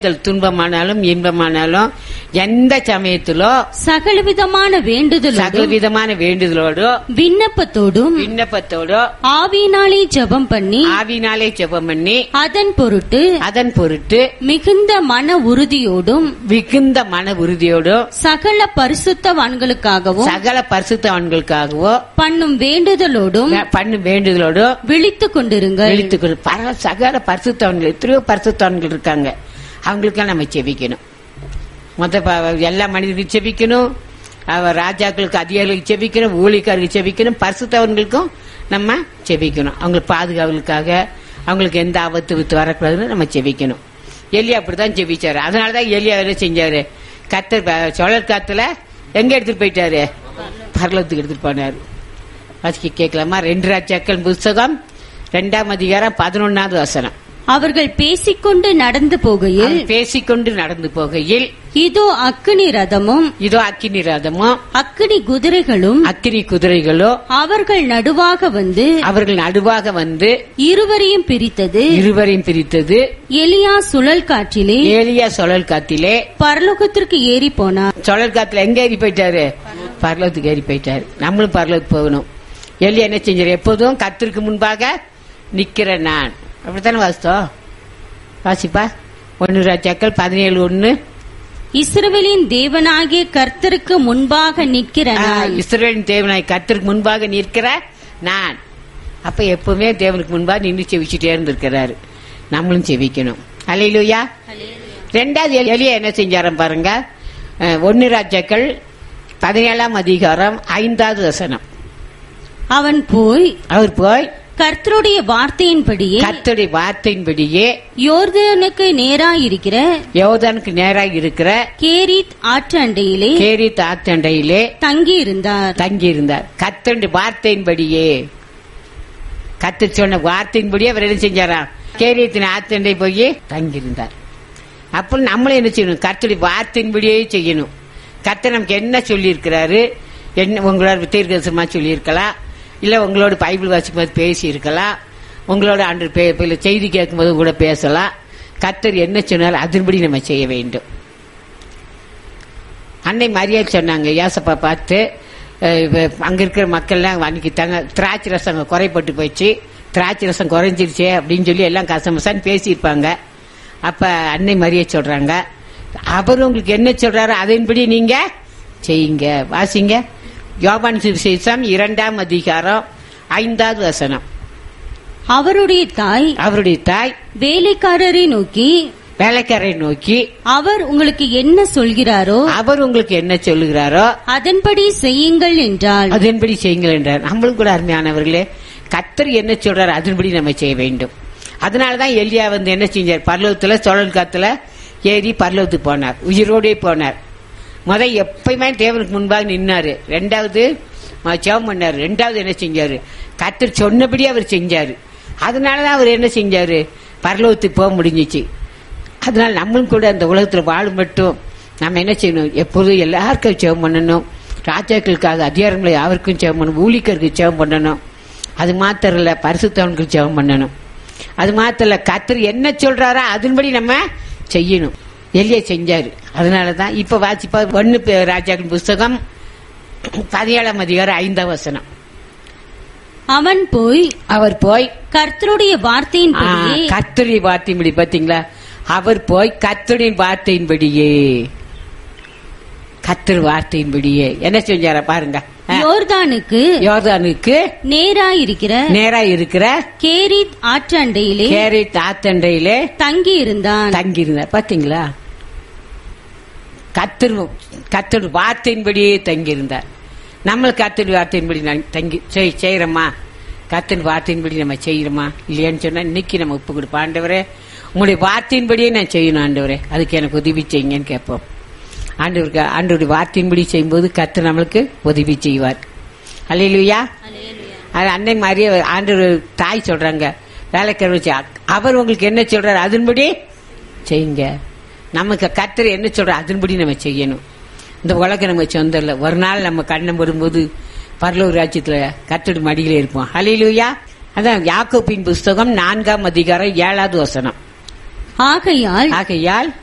துன்பமானாலும் இன்பமானாலும் எந்த சமயத்திலோ சகலவிதமான வேண்டுதலோடும் சகலவிதமான வேண்டுதலோடோ விண்ணப்பத்தோடும் விண்ணப்பத்தோடோ ஆவியினாலே ஜெபம் பண்ணி ஆவினாலே ஜெபம் பண்ணி அதன் பொருட்டு அதன் பொருட்டு மிகுந்த மன உறுதியோடும் மிகுந்த மன உறுதியோடோ சகல பரிசுத்தவான்களுக்காகவும் சகல பரிசுத்தவான்களுக்காகவோ பண்ணும் வேண்டுதலோடும் பண்ணும் வேண்டுதலோடோ விழித்துக் கொண்டிருங்கள் எழுத்துக்கள் பர சகல பரிசுத்தவன்கள் எத்தனையோ பரிசுத்தவன்கள் இருக்காங்க அவங்களுக்கெல்லாம் நம்ம செபிக்கணும் மொத்த ப- எல்லா மனிதர்களுக்கு செபிக்கணும் அவ ராஜாக்களுக்கு அதிகாரிகளுக்கு செபிக்கணும் ஊழிக்காரருக்கு செபிக்கணும் பரிசுத்தவன்களுக்கும் நம்ம செபிக்கணும் அவங்களுக்கு பாதுகாவலுக்காக அவங்களுக்கு எந்த ஆபத்து வித்து வரக்கூடாதுன்னு நம்ம செபிக்கணும் எலியா அப்படிதான் செபிச்சாரு அதனாலதான் எலியா என்ன செஞ்சாரு கத்தர் ப- சோழர் காத்துல எங்க எடுத்துட்டு போயிட்டாரு பரலத்துக்கு எடுத்துட்டு போனாரு வாசிக்க கேட்கலாமா ரெண்டு ராஜாக்கள் புஸ்தகம் ரெண்டாம் அதிகாரம் பதினொன்னாவது வசனம் அவர்கள் பேசிக்கொண்டு நடந்து போகையில் அவன் பேசிக்கொண்டு நடந்து போகையில் இதோ அக்கினி ரதமும் இதோ அக்கினி ரதமும் அக்கினி குதிரைகளும் அக்கினி குதிரைகளோ அவர்கள் நடுவாக வந்து அவர்கள் நடுவாக வந்து இருவரையும் பிரித்தது இருவரையும் பிரித்தது எலியா சுழல் காற்றிலே ஏலியா சுழல் காத்திலே பரலோகத்திற்கு ஏறி போனார் சுழல் காத்துல எங்க ஏறி போயிட்டாரு பரலோகத்துக்கு ஏறி போயிட்டாரு நம்மளும் பரலோகத்துக்கு போகணும் எலியா என்ன செஞ்சாரு எப்போதும் கத்திற்கு முன்பாக நிக்கிறேன் நான் அப்படித்தானே வாசித்தோம் வாசிப்பா ஒன்னு ராஜாக்கள் பதினேழு ஒன்னு இஸ்ரவேலின் தேவனாகிய கர்த்தருக்கு முன்பாக நிற்கிற நான் இஸ்ரேலின் தேவனாய் கத்திற்கு முன்பாக நிற்கிற நான் அப்ப எப்பவுமே தேவனுக்கு முன்பாக நின்று செவிச்சுட்டே இருந்திருக்கிறாரு நம்மளும் செவிக்கணும் அலையிலுயா ரெண்டாவது எலி- எலியா என்ன செஞ்சாரம் பாருங்க அஹ், ஒன்னு ராஜாக்கள் பதினேழாம் அதிகாரம் ஐந்தாவது வசனம் அவன் போய் அவர் போய் கர்த்தருடைய வார்த்தையின்படியே கர்த்தருடைய வார்த்தையின்படியே யோர்தானுக்கு நேராயிருக்கிற யோதானுக்கு நேராக இருக்கிற கேரித் ஆற்று அண்டையிலே கேரி தாத்தண்டையிலே தங்கி இருந்தார் தங்கி இருந்தார் கத்தருடைய வார்த்தையின்படியே கத்து சொன்ன வார்த்தையின்படியே அவர் என்ன செஞ்சாராம் கேரியத்தின் ஆத்தண்டை போய் தங்கியிருந்தார் அப்போ நம்மளும் என்ன செய்யணும் கர்த்தருடைய வார்த்தையின்படியே செய்யணும் கர்த்தர் நமக்கு என்ன சொல்லியிருக்கிறாரு என்ன உங்களோட தீர்க்கதரிசனமா சொல்லியிருக்கலாம் இல்ல உங்களோட பைபிள் வாசிக்கும்போது பேசி இருக்கலாம் உங்களோட அன்று பே- பே- செய்தி கேட்கும்போது கூட பேசலாம் கர்த்தர் என்ன சொன்னாலும் அதன்படி நம்ம செய்ய வேண்டும் அன்னை மரியா சொன்னாங்க ஏசப்பா பார்த்து அஹ், இப்ப அங்க இருக்கிற மக்கள்லாம் அன்னைக்கு தங்க திராட்சை ரசம் அங்க குறைப்பட்டு போச்சு திராட்சை ரசம் குறைஞ்சிருச்சே அப்படின்னு சொல்லி எல்லாம் கசமசான்னு பேசியிருப்பாங்க அப்ப அன்னை மரியா சொல்றாங்க அவர் உங்களுக்கு என்ன சொல்றாரோ அதன்படி நீங்க செய்யுங்க வாசிங்க யோபான் சுவிசேஷம் இரண்டாம் அதிகாரம் ஐந்தாவது வசனம் அவருடைய தாய் அவருடைய தாய் வேலைக்காரரை நோக்கி வேலைக்காரரை நோக்கி அவர் உங்களுக்கு என்ன சொல்கிறாரோ அவர் உங்களுக்கு என்ன சொல்லுகிறாரோ அதன்படி செய்யுங்கள் என்றால் அதன்படி செய்யுங்கள் என்றார் நம்மளும் கூட அருமையானவர்களே கத்தர் என்ன சொல்றாரு அதன்படி நம்ம செய்ய வேண்டும் அதனாலதான் எலியா வந்து என்ன செஞ்சார் பர்லவத்துல சுழல் காத்துல ஏறி பர்லவத்துக்கு போனார் உயிரோடே போனார் முத எப்பயுமே தேவனுக்கு முன்பாக நின்னாரு ரெண்டாவது ம- ஜெபம் பண்ணாரு ரெண்டாவது என்ன செஞ்சாரு கத்தர் சொன்னபடி அவர் செஞ்சாரு அதனாலதான் அவர் என்ன செஞ்சாரு பரலோகத்துக்கு போக முடிஞ்சிச்சு அதனால நம்மளும் கூட அந்த உலகத்துல வாழும் மட்டும் நம்ம என்ன செய்யணும் எப்போதும் எல்லாருக்கும் ஜெபம் பண்ணணும் ராஜாக்களுக்காக அதிகாரங்களை யாருக்கும் ஜெபம் பண்ணணும் ஊழிக்கருக்கு ஜெபம் பண்ணணும் அது மாத்திரம் இல்ல பரிசுத்தவனுக்கு ஜெபம் பண்ணணும் அது மாத்திரம் இல்ல கத்தர் என்ன சொல்றாரோ அதன்படி நம்ம செய்யணும் எளிய செஞ்சாரு அதனாலதான் இப்ப வாசிப்பா ஒன்னு பே- ராஜாக்கள் புஸ்தகம் பதினேழாம் அதிகாரம் ஐந்தாம் வசனம் அவன் போய் அவர் போய் கர்த்தருடைய வார்த்தையின்படியே கத்தரி வார்த்தையின்படி பாத்தீங்களா அவர் போய் கத்தரின் வார்த்தையின்படியே கத்தர் வார்த்தையின்படியே என்ன செஞ்சார பாருங்க ஆ, யோர்தானுக்கு யோர்தானுக்கு நேராயிருக்கிற நேரா இருக்கிற கேரித் ஆற்று அண்டையிலே கேரி தாத்தண்டையிலே தங்கி இருந்தான் தங்கியிருந்தார் பாத்தீங்களா கத்தர் கத்தர் வார்த்தையின்படியே தங்கியிருந்தார் நம்ம கத்தர் வார்த்தையின்படி நான் தங்கி செய்- செய்யறோமா கத்தர் வார்த்தையின்படி நம்ம செய்யறோமா இல்லையான்னு சொன்னா இன்னைக்கு நம்ம ஒப்பு கொடுப்போம் ஆண்டவரே உங்களுடைய வார்த்தையின்படியே நான் செய்யணும் ஆண்டவரே அதுக்கு எனக்கு உதவி செய்யுங்கன்னு கேட்போம் ஆண்டவருக்கு ஆண்டவருடைய வார்த்தையின்படி செய்யும்போது கத்தர் நம்மளுக்கு உதவி செய்வார் அல்லையா அது அன்னை மாதிரியே ஆண்டவர் தாய் சொல்றாங்க வேலைக்காரர் வச்சு அவர் உங்களுக்கு என்ன சொல்றாரு அதன்படி செய்யுங்க நமக்கு கத்தர் என்ன சொல்ற அதன்படி நம்ம செய்யணும் இந்த உலகம் நம்ம சொந்தம் இல்ல ஒரு நாள் நம்ம கண்ணம் வரும்போது பரலூர் ராஜ்யத்துல கத்தடி மடியில இருப்போம் ஹலிலூயா அதான் யாக்கோப்பின் புஸ்தகம் நான்காம் அதிகாரம் ஏழாவது வசனம் ஆகையால் ஆகையால்